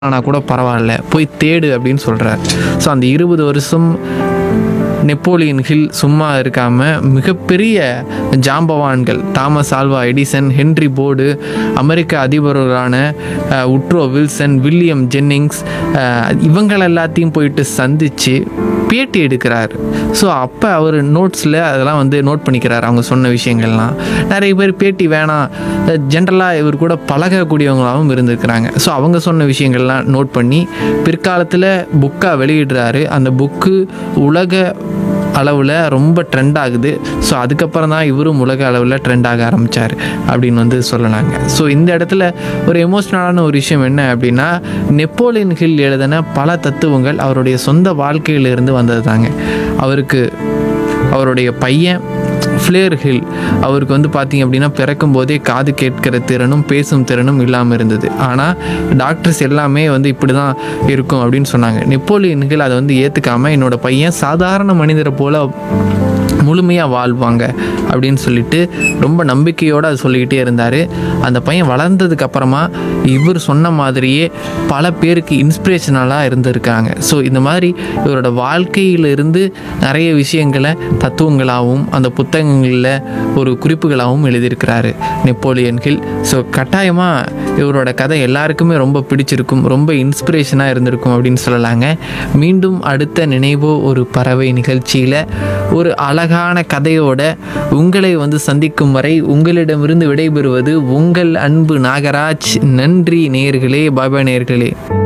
ஆனால் கூட பரவாயில்ல போய் தேடு அப்படின்னு சொல்கிறார் ஸோ அந்த இருபது வருஷம் நெப்போலியன் ஹில் சும்மா இருக்காமல் மிகப்பெரிய ஜாம்பவான்கள் Thomas Alva Edison Henry Ford அமெரிக்க அதிபர்களான அஹ், உட்ரோ வில்சன் வில்லியம் ஜென்னிங்ஸ் அஹ், இவங்கள எல்லாத்தையும் போயிட்டு சந்தித்து பேட்டி எடுக்கிறார் ஸோ அப்போ அவர் நோட்ஸில் அதெல்லாம் வந்து நோட் பண்ணிக்கிறார் அவங்க சொன்ன விஷயங்கள்லாம் நிறைய பேர் பேட்டி வேணாம் ஜென்ரலாக இவர் கூட பழகக்கூடியவங்களாகவும் இருந்திருக்கிறாங்க ஸோ அவங்க சொன்ன விஷயங்கள்லாம் நோட் பண்ணி பிற்காலத்தில் புக்காக வெளியிடுறாரு அந்த புக்கு உலக அளவில் ரொம்ப ட்ரெண்ட் ஆகுது ஸோ அதுக்கப்புறம் தான் இவரும் உலக அளவில் ட்ரெண்ட் ஆக ஆரம்பித்தார் அப்படின்னு வந்து சொல்லலாங்க ஸோ இந்த இடத்துல ஒரு எமோஷ்னலான ஒரு விஷயம் என்ன அப்படின்னா நெப்போலியன் ஹில் எழுதின பல தத்துவங்கள் அவருடைய சொந்த வாழ்க்கையிலிருந்து வந்தது தாங்க அவருக்கு அவருடைய பையன் ஃப்ளேர் ஹில் அவருக்கு வந்து பார்த்தீங்க அப்படின்னா பிறக்கும் போதே காது கேட்கிற திறனும் பேசும் திறனும் இல்லாமல் இருந்தது ஆனால் டாக்டர்ஸ் எல்லாமே வந்து இப்படி தான் இருக்கும் அப்படின்னு சொன்னாங்க நெப்போலியன் ஹில் அதை வந்து ஏற்றுக்காமல் என்னோட பையன் சாதாரண மனிதரை போல் முழுமையாக வாழ்வாங்க அப்படின்னு சொல்லிட்டு ரொம்ப நம்பிக்கையோடு அது சொல்லிக்கிட்டே இருந்தார் அந்த பையன் வளர்ந்ததுக்கு அப்புறமா இவர் சொன்ன மாதிரியே பல பேருக்கு இன்ஸ்பிரேஷனலாக இருந்திருக்காங்க ஸோ இந்த மாதிரி இவரோட வாழ்க்கையிலிருந்து நிறைய விஷயங்களை தத்துவங்களாகவும் அந்த புத்தகங்களில் ஒரு குறிப்புகளாகவும் எழுதியிருக்கிறாரு நெப்போலியன் ஹில் ஸோ கட்டாயமாக இவரோட கதை எல்லாருக்குமே ரொம்ப பிடிச்சிருக்கும் ரொம்ப இன்ஸ்பிரேஷனாக இருந்திருக்கும் அப்படின்னு சொல்லலாங்க மீண்டும் அடுத்த நினைவோ ஒரு பறவை நிகழ்ச்சியில் ஒரு அழகான கதையோட உங்களை வந்து சந்திக்கும் வரை உங்களிடமிருந்து விடைபெறுவது உங்கள் அன்பு நாகராஜ் நன்றி நேயர்களே பாபா நேயர்களே